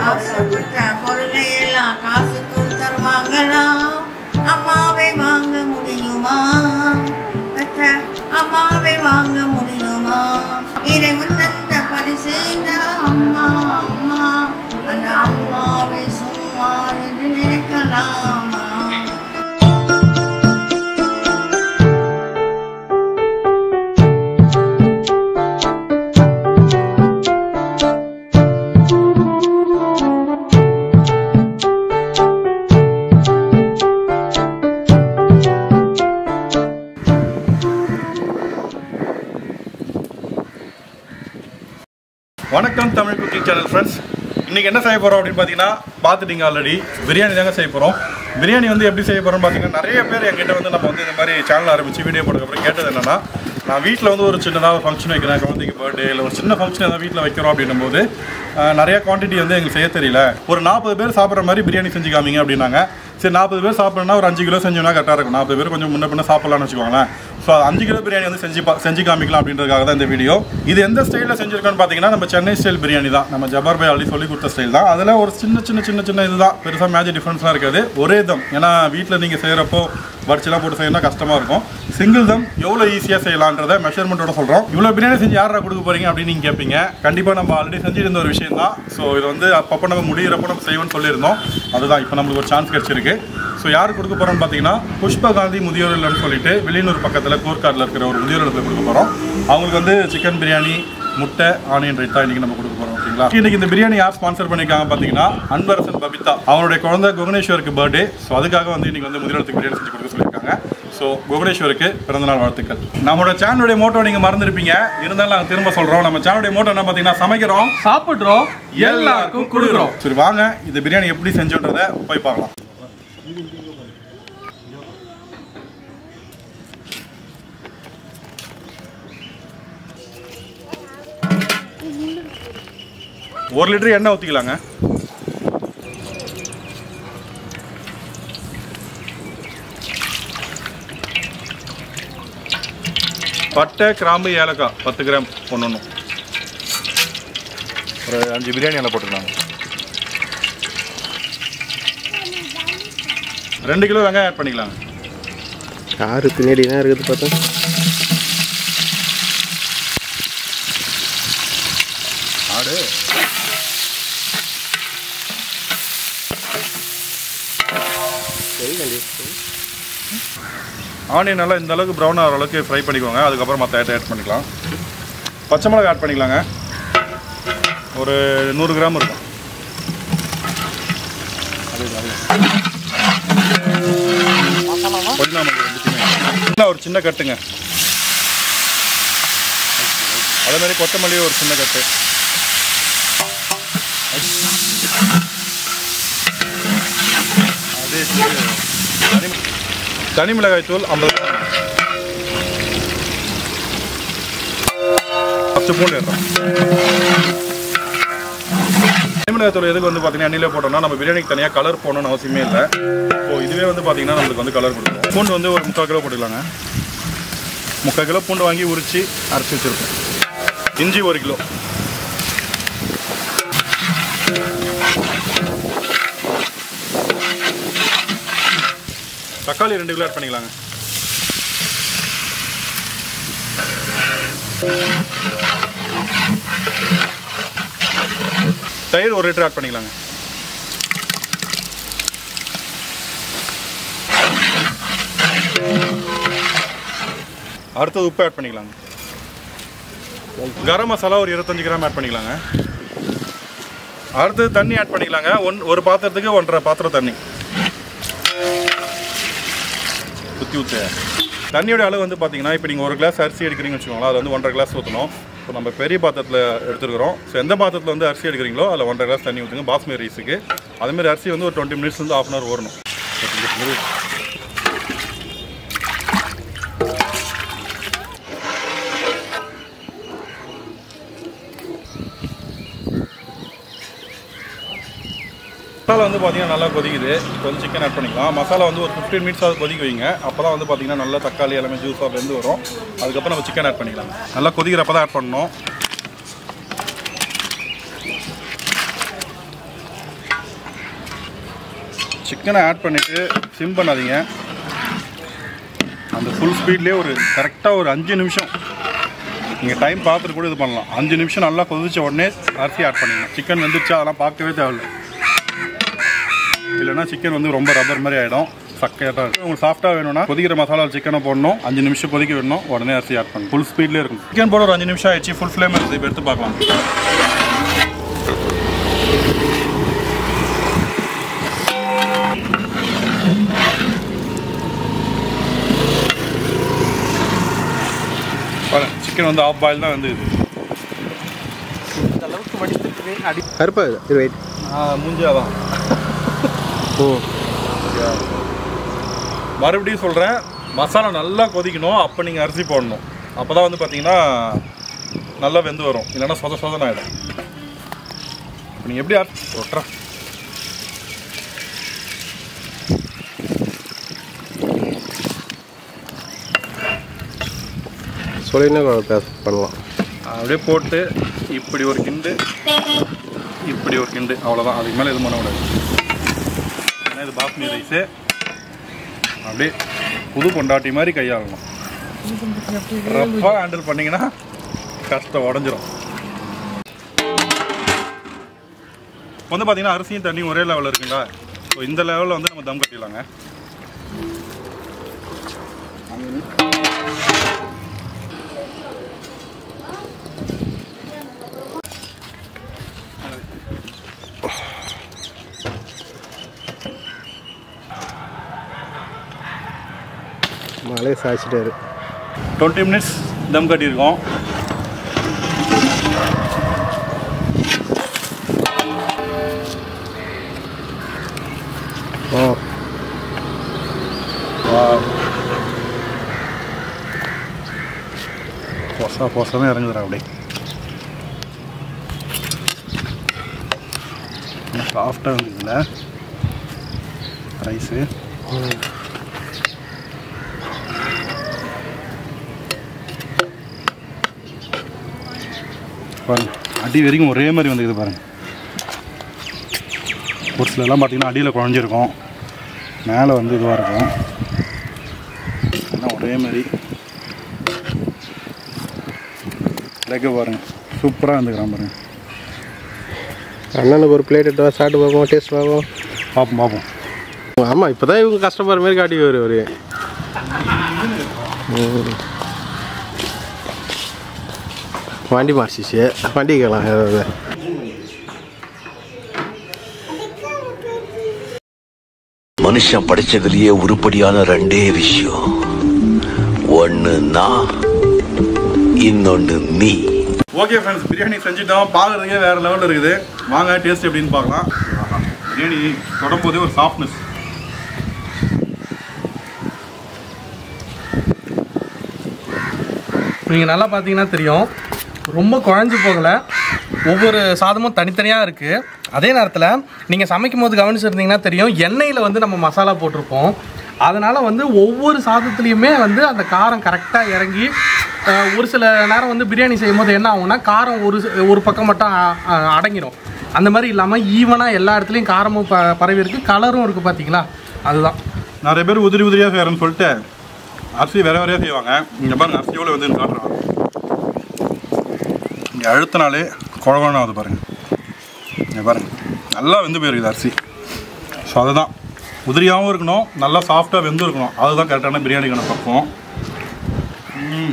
ஆசைப்பட்ட பொருளை எல்லாம் காசுக்கு தருவாங்களாம் அம்மாவை வாங்க முடியுமா பெற்ற அம்மாவை வாங்க முடியுமா இறைவன் தந்த பரிசு இந்த அம்மா அம்மா அந்த அம்மாவை சும்மா என்று நினைக்கலாமா வணக்கம் தமிழ் குக்கிங் சேனல் ஃப்ரெண்ட்ஸ் இன்றைக்கி என்ன செய்ய போகிறோம் அப்படின்னு பார்த்தீங்கன்னா பார்த்துட்டீங்க ஆல்ரெடி பிரியாணி தாங்க செய்ய போகிறோம் பிரியாணி வந்து எப்படி செய்ய போகிறோம்னு பார்த்தீங்கன்னா நிறைய பேர் என்கிட்ட வந்து நம்ம வந்து இந்த மாதிரி சேனல் ஆரம்பித்து வீடியோ போடுறதுக்கப்புறம் கேட்டது என்னன்னா நான் வீட்டில் வந்து ஒரு சின்னதாக ஒரு ஃபங்க்ஷன் வைக்கிறேன் குழந்தைக்கு பர்த்டே இல்லை ஒரு சின்ன ஃபங்க்ஷன் ஏதாவது வீட்டில் வைக்கிறோம் அப்படின்னும் போது அஹ், நிறைய குவான்டிட்டி வந்து எங்களுக்கு செய்ய தெரியல ஒரு நாற்பது பேர் சாப்பிட்ற மாதிரி பிரியாணி செஞ்சு காமிங்க அப்படின்னாங்க சரி நாற்பது பேர் சாப்பிட்றோன்னா ஒரு அஞ்சு கிலோ செஞ்சோம்னா கரெக்டாக இருக்கும் நாற்பது பேர் கொஞ்சம் முன்ன பின்ன சாப்பிட்லாம்னு வச்சுக்கோங்களேன் ஸோ அஞ்சு கிலோ பிரியாணி வந்து செஞ்சு பா செஞ்சு காமிக்கலாம் அப்படின்றதுக்காக தான் இந்த வீடியோ இது எந்த ஸ்டைலில் செஞ்சிருக்கோன்னு பார்த்தீங்கன்னா நம்ம சென்னை ஸ்டைல் பிரியாணி தான் நம்ம ஜபார் பாய் ஆல்ரெடி சொல்லி கொடுத்த ஸ்டைல் தான் அதில் ஒரு சின்ன சின்ன சின்ன சின்ன இதுதான் பெருசாக மேஜிக் டிஃப்ரென்ஸ்லாம் இருக்காது ஒரே தம் ஏன்னா வீட்டில் நீங்கள் செய்கிறப்போ வடிச்செல்லாம் போட்டு செய்யணும்னா கஷ்டமாக இருக்கும் சிங்கிள் தம் எவ்வளோ ஈஸியாக செய்யலான்றத மெஷர்மெண்ட்டோட சொல்கிறோம் இவ்வளோ பிரியாணி செஞ்சு யாரா கொடுக்க போகிறீங்க அப்படின்னு நீங்கள் கேட்பீங்க கண்டிப்பாக நம்ம ஆல்ரெடி செஞ்சுட்டு இருந்த ஒரு விஷயம் தான் ஸோ இது வந்து அப்பப்போ நம்ம முடியிறப்போ நம்ம செய்வோம்னு சொல்லியிருந்தோம் அதுதான் இப்போ நம்மளுக்கு ஒரு சான்ஸ் கிடச்சிருக்கு ஸோ யார் கொடுக்க போகிறோம்னு பார்த்தீங்கன்னா புஷ்ப காந்தி முதியோர் இல்லம்னு சொல்லிட்டு வெளியூர் பக்கத்தில் கோர்க்காட்டில் இருக்கிற ஒரு முதியோர் இல்லத்தில் கொடுக்க போகிறோம் அவங்களுக்கு வந்து சிக்கன் பிரியாணி முட்டை ஆனியன் ரைத்தா இன்னைக்கு நம்ம கொடுக்க போகிறோம் ஓகேங்களா இன்னைக்கு இந்த பிரியாணி யார் ஸ்பான்சர் பண்ணியிருக்காங்க பார்த்தீங்கன்னா அன்பரசன் பபிதா அவருடைய குழந்தை குகனேஸ்வருக்கு பர்த்டே ஸோ அதுக்காக வந்து இன்னைக்கு வந்து முதியோரத்துக்கு பிரியாணி செஞ்சு கொடுக்க சொல்லியிருக்காங்க ஸோ புவனேஸ்வருக்கு பிறந்தநாள் வாழ்த்துக்கள் நம்மளோட சேனலுடைய மோட்டோ நீங்கள் மறந்துருப்பீங்க இருந்தாலும் நாங்கள் திரும்ப சொல்கிறோம் நம்ம சேனலுடைய மோட்டோ என்ன பார்த்தீங்கன்னா சமைக்கிறோம் சாப்பிட்றோம் எல்லாருக்கும் கொடுக்குறோம் சரி வாங்க இந்த பிரியாணி எப்படி செஞ்சோன்றதை போய் பார்க்கலாம் ஒரு லிட்டர் எண்ணெய் ஊற்றிக்கலாங்க பட்டை கிராம்பு ஏலக்காய் பத்து கிராம் ஒன்று ஒரு அஞ்சு பிரியாணி எல்லாம் போட்டுக்கலாம் ரெண்டு கிலோ வெங்காயம் ஆட் பண்ணிக்கலாங்க காரு பின்னாடி என்ன இருக்குது பார்த்தா ஆடு சரி கண்டி ஆனியன் நல்லா இந்த அளவுக்கு ப்ரௌன் ஆகிற அளவுக்கு ஃப்ரை பண்ணிக்கோங்க அதுக்கப்புறம் மற்ற ஐட்டம் ஆட் பண்ணிக்கலாம் பச்சை மிளகா ஆட் பண்ணிக்கலாங்க ஒரு நூறு கிராம் இருக்கும் அது இது, அது. புதினா மல்லி ரெண்டுத்தையுமே. புதினா ஒரு சின்ன கட்டுங்க அதே மாதிரி கொத்தமல்லி ஒரு சின்ன கட்டு அதே தனி தனி மிளகாய் தூள் ஐம்பது பத்து பூண்டு ஏறோம் தனி மிளகாய் தூள் எதுக்கு வந்து பார்த்தீங்கன்னா எண்ணெயிலே போட்டோம்னா நம்ம பிரியாணிக்கு தனியாக கலர் போடணும்னு அவசியமே இல்லை ஸோ இதுவே வந்து பார்த்தீங்கன்னா நம்மளுக்கு வந்து கலர் கொடுக்கும் பூண்டு வந்து ஒரு முக்கால் கிலோ போட்டுக்கலாங்க முக்கால் கிலோ பூண்டு வாங்கி உரிச்சு அரைச்சி வச்சுருக்கோம் இஞ்சி ஒரு கிலோ தக்காளி ரெண்டு கிலோ ஆட் பண்ணிக்கலாங்க தயிர் ஒரு லிட்டர் ஆட் பண்ணிக்கலாங்க அடுத்தது உப்பு ஆட் பண்ணிக்கலாங்க கரம் மசாலா ஒரு இருபத்தஞ்சு கிராம் ஆட் பண்ணிக்கலாங்க அடுத்தது தண்ணி ஆட் பண்ணிக்கலாங்க ஒன் ஒரு பாத்திரத்துக்கு ஒன்றரை பாத்திரம் தண்ணி ஊற்றி ஊற்று தண்ணியோட அளவு வந்து பார்த்தீங்கன்னா இப்போ நீங்கள் ஒரு கிளாஸ் அரிசி எடுக்கிறீங்கன்னு வச்சுக்கோங்களேன் அது வந்து ஒன்றரை கிளாஸ் ஊற்றணும் ஸோ நம்ம பெரிய பாத்திரத்தில் எடுத்துருக்கிறோம் ஸோ எந்த பாத்திரத்தில் வந்து அரிசி எடுக்கிறீங்களோ அதில் ஒன்றரை கிளாஸ் தண்ணி ஊற்றுங்க பாஸ்மதி ரைஸுக்கு அதேமாதிரி அரிசி வந்து ஒரு டுவெண்ட்டி மினிட்ஸ் வந்து ஆஃப் அன் ஹவர் வரணும் மசாலா வந்து பார்த்தீங்கன்னா நல்லா கொதிக்குது கொஞ்சம் சிக்கன் ஆட் பண்ணிக்கலாம் மசாலா வந்து ஒரு ஃபிஃப்டீன் மினிட்ஸ் ஆகுது கொதிக்க வைங்க அப்போ தான் வந்து பார்த்தீங்கன்னா நல்லா தக்காளி எல்லாமே ஜூஸாக வெந்து வரும் அதுக்கப்புறம் நம்ம சிக்கன் ஆட் பண்ணிக்கலாம் நல்லா கொதிக்கிறப்ப தான் ஆட் பண்ணணும் சிக்கனை ஆட் பண்ணிவிட்டு சிம் பண்ணாதீங்க அந்த ஃபுல் ஸ்பீட்லேயே ஒரு கரெக்டாக ஒரு அஞ்சு நிமிஷம் நீங்கள் டைம் பார்த்துட்டு கூட இது பண்ணலாம் அஞ்சு நிமிஷம் நல்லா கொதிச்ச உடனே அரிசி ஆட் பண்ணிங்க சிக்கன் வெந்துருச்சா அதெல்லாம் பார்க்கவே தேவையில்ல இல்லைன்னா சிக்கன் வந்து ரொம்ப ரப்பர் மாதிரி ஆகிடும் சக்கையாட்டம் இருக்கும் உங்களுக்கு சாஃப்டாக வேணும்னா கொதிக்கிற மசாலா சிக்கனை போடணும் அஞ்சு நிமிஷம் கொதிக்க வேணும் உடனே அரிசி ஆட் பண்ணணும் ஃபுல் ஸ்பீட்லேயே இருக்கும் சிக்கன் போட ஒரு அஞ்சு நிமிஷம் ஆயிடுச்சு ஃபுல் ஃப்ளேம் இருக்குது இப்போ எடுத்து பார்க்கலாம் பாருங்க சிக்கன் வந்து ஆஃப் பாயில் தான் வந்து இது கருப்பா இது வெயிட் மூஞ்சாதான் ஓ மறுபடியும் சொல்கிறேன் மசாலா நல்லா கொதிக்கணும் அப்போ நீங்கள் அரிசி போடணும் அப்போ தான் வந்து பார்த்தீங்கன்னா நல்லா வெந்து வரும் இல்லைன்னா சொத சொதன் ஆகிடும் இப்போ நீங்கள் எப்படி அரிசி ஒட்டுறா சொல்லினா பேச பண்ணலாம் அப்படியே போட்டு இப்படி ஒரு கிண்டு இப்படி ஒரு கிண்டு அவ்வளோதான் அதுக்கு மேலே எதுவும் பண்ணக்கூடாது ஏன்னா இது பாஸ்மதி ரைஸு அப்படியே புது பொண்டாட்டி மாதிரி கையாளணும் ரஃப்பாக ஹேண்டில் பண்ணிங்கன்னா கஷ்டம் உடஞ்சிரும் வந்து பார்த்தீங்கன்னா அரிசியும் தண்ணியும் ஒரே லெவலில் இருக்குங்களா ஸோ இந்த லெவலில் வந்து நம்ம தம் கட்டிடலாங்க மழையை சாய்ச்சிட்டாரு டுவெண்ட்டி மினிட்ஸ் தம் கட்டியிருக்கோம் ஓ பொசா பொசாமே இறங்குதுடா அப்படியே சாஃப்டாக இருந்ததுல ரைஸு பாருங்க அடி வரைக்கும் ஒரே மாதிரி வந்துக்குது பாருங்க ஒரு சிலலாம் பார்த்தீங்கன்னா அடியில் குழஞ்சிருக்கும் மேலே வந்து இதுவாக இருக்கும் எல்லாம் ஒரே மாதிரி லெக்க பாருங்க சூப்பராக இருந்துக்கிறான் பாருங்க அண்ணனுக்கு ஒரு பிளேட் எடுத்து வா, சாப்பிட்டு பார்ப்போம் டேஸ்ட் பார்ப்போம் பார்ப்போம் பார்ப்போம் ஆமாம் இப்போ தான் இவங்க கஷ்டப்படுற மாதிரி காட்டி வரும் ஒரு வண்டி மாறிச்சிச்சு வண்டி கேட்கலாம் ஏதாவது மனுஷன் படிச்சதுலயே உருப்படியான ரெண்டே விஷயம் ஒன்னு நான் இன்னொன்னு நீ ஓகே ஃப்ரெண்ட்ஸ் பிரியாணி செஞ்சுட்டோம் பார்க்குறதுக்கே வேறு லெவலில் இருக்குது வாங்க டேஸ்ட் எப்படின்னு பார்க்கலாம் பிரியாணி தொடம்போதே ஒரு சாஃப்ட்னஸ் நீங்கள் நல்லா பார்த்தீங்கன்னா தெரியும் ரொம்ப குழஞ்சு போகலை ஒவ்வொரு சாதமும் தனித்தனியாக இருக்குது அதே நேரத்தில் நீங்கள் சமைக்கும் போது கவனிச்சிருந்தீங்கன்னா தெரியும் எண்ணெயில் வந்து நம்ம மசாலா போட்டிருப்போம் அதனால் வந்து ஒவ்வொரு சாதத்துலேயுமே வந்து அந்த காரம் கரெக்டாக இறங்கி அஹ், ஒரு சில நேரம் வந்து பிரியாணி செய்யும் போது என்ன ஆகும்னா காரம் ஒரு சி- ஒரு பக்கம் மட்டும் அ- அ- அடங்கிடும் அந்த மாதிரி இல்லாமல் ஈவனாக எல்லா இடத்துலையும் காரமும் ப பரவி இருக்குது கலரும் இருக்குது பார்த்தீங்களா அதுதான் நிறைய பேர் உதிரி உதிரியாக செய்கிறேன்னு சொல்லிட்டு அரிசி வேற வேறையாக செய்வாங்க இங்கே பாருங்க அரிசி எவ்வளோ வந்து காட்டுறாங்க இங்கே அழுத்தினாலே குழகுழன்னு ஆகுது பாருங்க இங்கே பாருங்க நல்லா வெந்து போயிருக்குது அரிசி ஸோ அதுதான் உதிரியாகவும் இருக்கணும் நல்லா சாஃப்டாக வெந்து இருக்கணும் அதுதான் கரெக்டான பிரியாணிக்கான பக்குவம் ம்.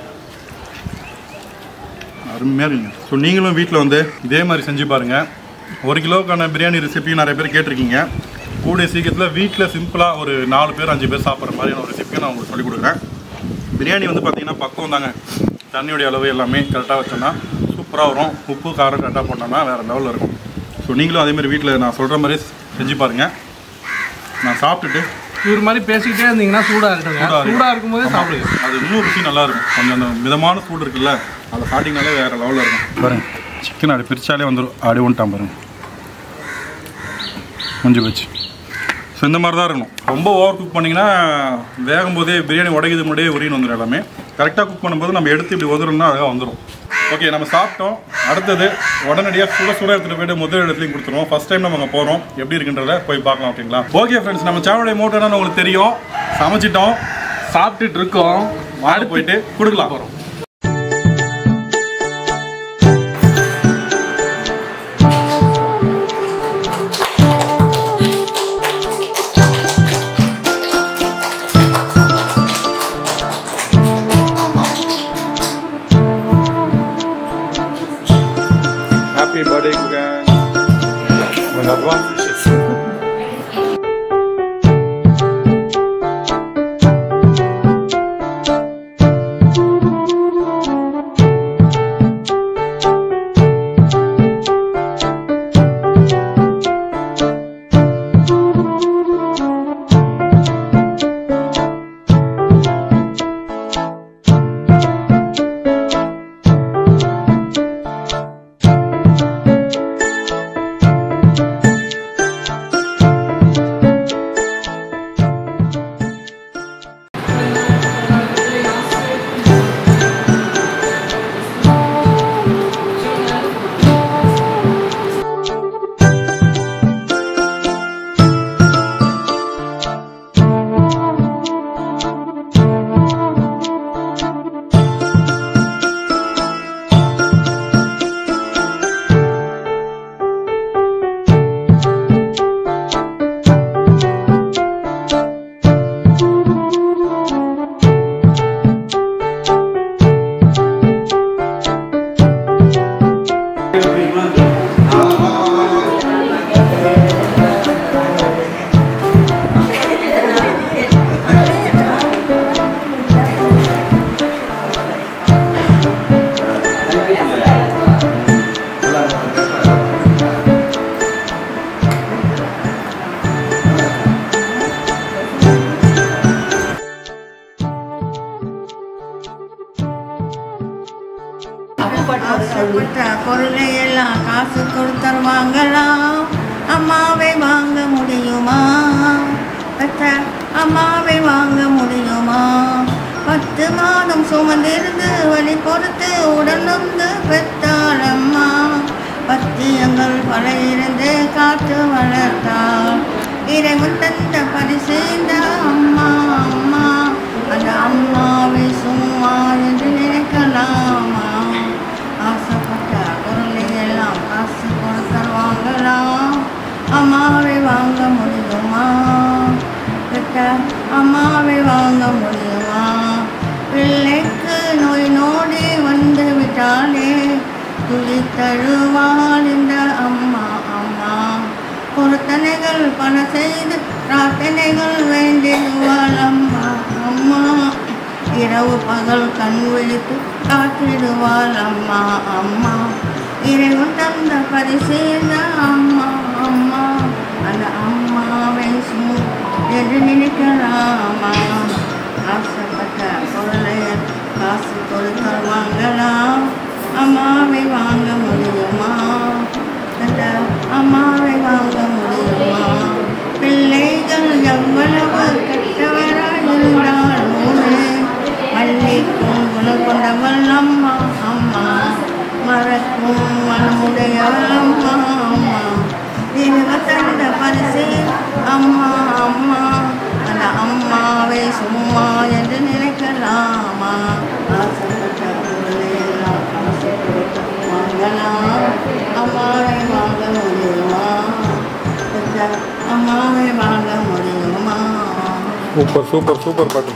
அருமையாக இருக்குங்க ஸோ நீங்களும் வீட்டில் வந்து இதே மாதிரி செஞ்சு பாருங்கள் ஒரு கிலோவுக்கான பிரியாணி ரெசிபி நிறைய பேர் கேட்டிருக்கீங்க கூடிய சீக்கிரத்தில் வீட்டில் சிம்பிளாக ஒரு நாலு பேர் அஞ்சு பேர் சாப்பிட்ற மாதிரியான ஒரு ரெசிபியை நான் உங்களுக்கு சொல்லிக் கொடுக்குறேன் பிரியாணி வந்து பார்த்தீங்கன்னா பக்குவம் தாங்க தண்ணியுடைய அளவு எல்லாமே கரெக்டாக வச்சோன்னா சூப்பராக வரும் உப்பு காரம் கரெக்டாக போட்டோம்னா வேறு லெவலில் இருக்கும் ஸோ நீங்களும் அதே மாதிரி வீட்டில் நான் சொல்கிற மாதிரி செஞ்சு பாருங்கள் நான் சாப்பிட்டுட்டு இவர் மாதிரி பேசிக்கிட்டே இருந்தீங்கன்னா சூடாக இருக்குங்க சூடா இருக்கு. சூடாக இருக்கும்போதே சாப்பிடுங்க அது இன்னும் ருசி நல்லா இருக்கும் கொஞ்சம் அந்த மிதமான சூடு இருக்குல்ல அதை சாப்பிட்டீங்கனாலே வேறு லெவலில் இருக்கும் பாருங்க சிக்கன் அப்படி பிரிச்சாலே வந்துடும் அப்படி ஒன்ட்டான் பாருங்க முடிஞ்சு போச்சு ஸோ இந்த மாதிரி தான் இருக்கணும் ரொம்ப ஓவர் குக் பண்ணிங்கன்னா வேகும் போதே பிரியாணி உடைக்குது முன்னாடியே உரின்னு வந்துடும் எல்லாமே கரெக்டாக குக் பண்ணும்போது நம்ம எடுத்து இப்படி உதறோம்னா அழகாக வந்துடும் ஓகே நம்ம சாப்பிட்டோம் அடுத்தது உடனடியாக சுட சுட எடுத்துகிட்டு போயிட்டு முதல் இடத்துலையும் கொடுத்துருவோம் ஃபர்ஸ்ட் டைம் நம்ம அங்கே போகிறோம் எப்படி இருக்குன்றத போய் பார்க்கலாம் ஓகேங்களா ஓகே ஃப்ரெண்ட்ஸ் நம்ம சேனலுடைய மோட்டோ என்னன்னு உங்களுக்கு தெரியும் சமைச்சிட்டோம் சாப்பிட்டுட்டு இருக்கோம் வாங்க போயிட்டு கொடுக்கலாம் போகிறோம் ஹாப்பி பர்த்டே குகன் உங்கள் அட்வான்ஸ் விஷஸ் ஆசைப்பட்ட பொருளை எல்லாம் காசு கொடுத்தர் வாங்கலாம் அம்மாவை வாங்க முடியுமா பெற்ற அம்மாவை வாங்க முடியுமா பத்து மாதம் சுமந்திருந்து வழி பொறுத்து உடல் வந்து பெற்றாள் அம்மா பத்தியங்கள் பல இருந்து காத்து வளர்த்தாள் இறைவன் தந்த பரிசு இந்த அம்மா அம்மா அந்த அம்மாவை சும்மா என்று நினைக்கலாமா ஆசைப்பட்ட பொருளை எல்லாம் காசு கொடுத்தால் வாங்கலாம் அம்மாவை வாங்க முடியுமா பெற்ற அம்மாவை வாங்க முடியுமா பிள்ளைக்கு நோய் நோடி வந்து விட்டாலே துளி தழுவாள் இந்த அம்மா அம்மா பொருத்தனைகள் பல செய்து பிரார்த்தனைகள் வேண்டிடுவாள் அம்மா அம்மா இரவு பகல் கண் விழித்து காத்திடுவாள் அம்மா அம்மா இறைவன் தந்த பரிசீல அம்மா அம்மா அந்த அம்மாவை சுமு என்று நினைக்கலாமா ஆசைப்பட்ட பொருளை காசு கொடுத்தால் வாங்கலாம் அம்மாவை வாங்க முடியுமா அந்த அம்மாவை வாங்க முடியுமா பிள்ளைகள் எவ்வளவு கெட்டவராய் இருந்தாலும் மல்லிக்கும் குணம் கொண்டவள் அம்மா அம்மா மறக்கும் மனமுடையவள் அம்மா அம்மா இவங்க தந்த பரிசு அம்மா அம்மா அந்த அம்மாவை சும்மா என்று நினைக்கலாமா ஆசைப்பட்ட பொருளை எல்லாம் காசு கொடுத்து வாங்கலாம் அம்மாவை வாங்க முடியுமா பெற்ற அம்மாவை வாங்க முடியுமா சூப்பர் சூப்பர் சூப்பர் பாட்டு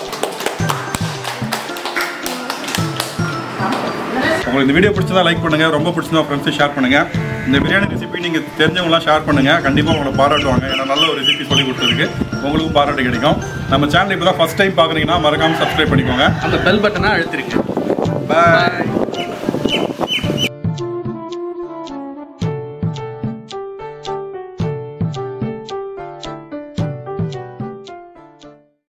உங்களுக்கு இந்த வீடியோ பிடிச்சதா லைக் பண்ணுங்க ரொம்ப பிடிச்சதா ஃப்ரெண்ட்ஸு ஷேர் பண்ணுங்க இந்த பிரியாணி ரெசிபி நீங்க தெரிஞ்சவங்களாம் ஷேர் பண்ணுங்க கண்டிப்பா உங்களை பாராட்டுவாங்க ஏன்னா நல்ல ஒரு ரெசிபி சொல்லி கொடுத்ததுக்கு உங்களுக்கும் பாராட்டு கிடைக்கும் நம்ம சேனல் இப்போ தான் ஃபர்ஸ்ட் டைம் பார்க்குறீங்கன்னா மறக்காம சப்ஸ்கிரைப் பண்ணிக்கோங்க அந்த பெல் பட்டனை அழுத்திருக்கேன் பாய்